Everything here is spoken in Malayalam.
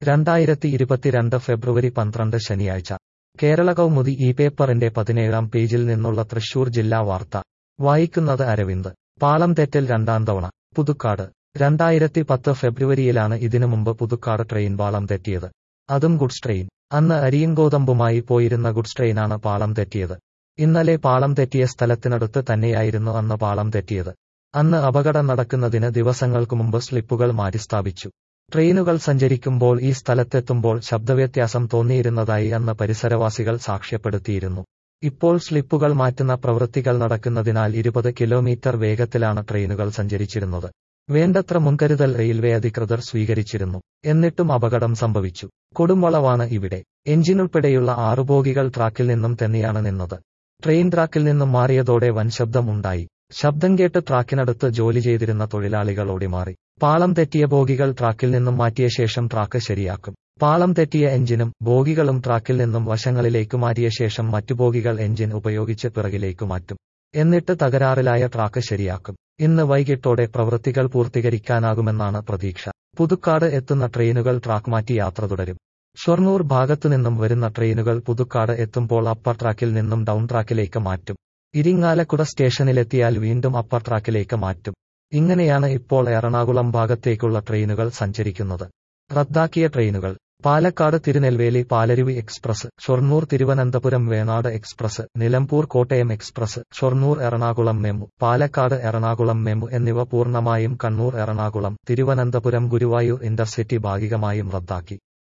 രണ്ടായിരത്തി ഇരുപത്തിരണ്ട് ഫെബ്രുവരി പന്ത്രണ്ട് ശനിയാഴ്ച കേരള കൗമുദി ഈ പേപ്പറിന്റെ പതിനേഴാം പേജിൽ നിന്നുള്ള തൃശൂർ ജില്ലാ വാർത്ത വായിക്കുന്നത് അരവിന്ദ് പാളം തെറ്റൽ രണ്ടാം തവണ പുതുക്കാട് രണ്ടായിരത്തി പത്ത് ഫെബ്രുവരിയിലാണ് ഇതിനു മുമ്പ് പുതുക്കാട് ട്രെയിൻ പാളം തെറ്റിയത് അതും ഗുഡ്സ് ട്രെയിൻ അന്ന് അരിയങ്കോതമ്പുമായി പോയിരുന്ന ഗുഡ്സ് ട്രെയിനാണ് പാളം തെറ്റിയത് ഇന്നലെ പാളം തെറ്റിയ സ്ഥലത്തിനടുത്ത് തന്നെയായിരുന്നു അന്ന് പാളം തെറ്റിയത് അന്ന് അപകടം നടക്കുന്നതിന് ദിവസങ്ങൾക്കു മുമ്പ് സ്ലിപ്പുകൾ മാറ്റിസ്ഥാപിച്ചു ട്രെയിനുകൾ സഞ്ചരിക്കുമ്പോൾ ഈ സ്ഥലത്തെത്തുമ്പോൾ ശബ്ദവ്യത്യാസം തോന്നിയിരുന്നതായി അന്ന് പരിസരവാസികൾ സാക്ഷ്യപ്പെടുത്തിയിരുന്നു ഇപ്പോൾ സ്ലിപ്പുകൾ മാറ്റുന്ന പ്രവൃത്തികൾ നടക്കുന്നതിനാൽ ഇരുപത് കിലോമീറ്റർ വേഗത്തിലാണ് ട്രെയിനുകൾ സഞ്ചരിച്ചിരുന്നത് വേണ്ടത്ര മുൻകരുതൽ റെയിൽവേ അധികൃതർ സ്വീകരിച്ചിരുന്നു എന്നിട്ടും അപകടം സംഭവിച്ചു കൊടുംവളവാണ് ഇവിടെ എഞ്ചിനുൾപ്പെടെയുള്ള ആറു ബോഗികൾ ട്രാക്കിൽ നിന്നും തന്നെയാണ് നിന്നത് ട്രെയിൻ ട്രാക്കിൽ നിന്നും മാറിയതോടെ വൻ ശബ്ദം ഉണ്ടായി ശബ്ദം കേട്ട് ട്രാക്കിനടുത്ത് ജോലി ചെയ്തിരുന്ന തൊഴിലാളികൾ ഓടിമാറി പാളം തെറ്റിയ ബോഗികൾ ട്രാക്കിൽ നിന്നും മാറ്റിയ ശേഷം ട്രാക്ക് ശരിയാക്കും പാളം തെറ്റിയ എഞ്ചിനും ബോഗികളും ട്രാക്കിൽ നിന്നും വശങ്ങളിലേക്ക് മാറ്റിയ ശേഷം മറ്റു ബോഗികൾ എഞ്ചിൻ ഉപയോഗിച്ച് പിറകിലേക്ക് മാറ്റും എന്നിട്ട് തകരാറിലായ ട്രാക്ക് ശരിയാക്കും ഇന്ന് വൈകിട്ടോടെ പ്രവൃത്തികൾ പൂർത്തീകരിക്കാനാകുമെന്നാണ് പ്രതീക്ഷ പുതുക്കാട് എത്തുന്ന ട്രെയിനുകൾ ട്രാക്ക് മാറ്റി യാത്ര തുടരും ഷൊർണൂർ ഭാഗത്തുനിന്നും വരുന്ന ട്രെയിനുകൾ പുതുക്കാട് എത്തുമ്പോൾ അപ്പർ ട്രാക്കിൽ നിന്നും ഡൗൺ ട്രാക്കിലേക്ക് മാറ്റും ഇരിങ്ങാലക്കുട സ്റ്റേഷനിലെത്തിയാൽ വീണ്ടും അപ്പർ ട്രാക്കിലേക്ക് മാറ്റും ഇങ്ങനെയാണ് ഇപ്പോൾ എറണാകുളം ഭാഗത്തേക്കുള്ള ട്രെയിനുകൾ സഞ്ചരിക്കുന്നത് റദ്ദാക്കിയ ട്രെയിനുകൾ Palakkad Tirunelveli Palaruvi express Shoranur Thiruvananthapuram Venad express Nilambur Kottayam express Shoranur Ernakulam MEMU Palakkad Ernakulam MEMU എന്നിവ പൂർണ്ണമായും കണ്ണൂർ എറണാകുളം തിരുവനന്തപുരം ഗുരുവായൂർ ഇന്റർസിറ്റി ഭാഗികമായും റദ്ദാക്കി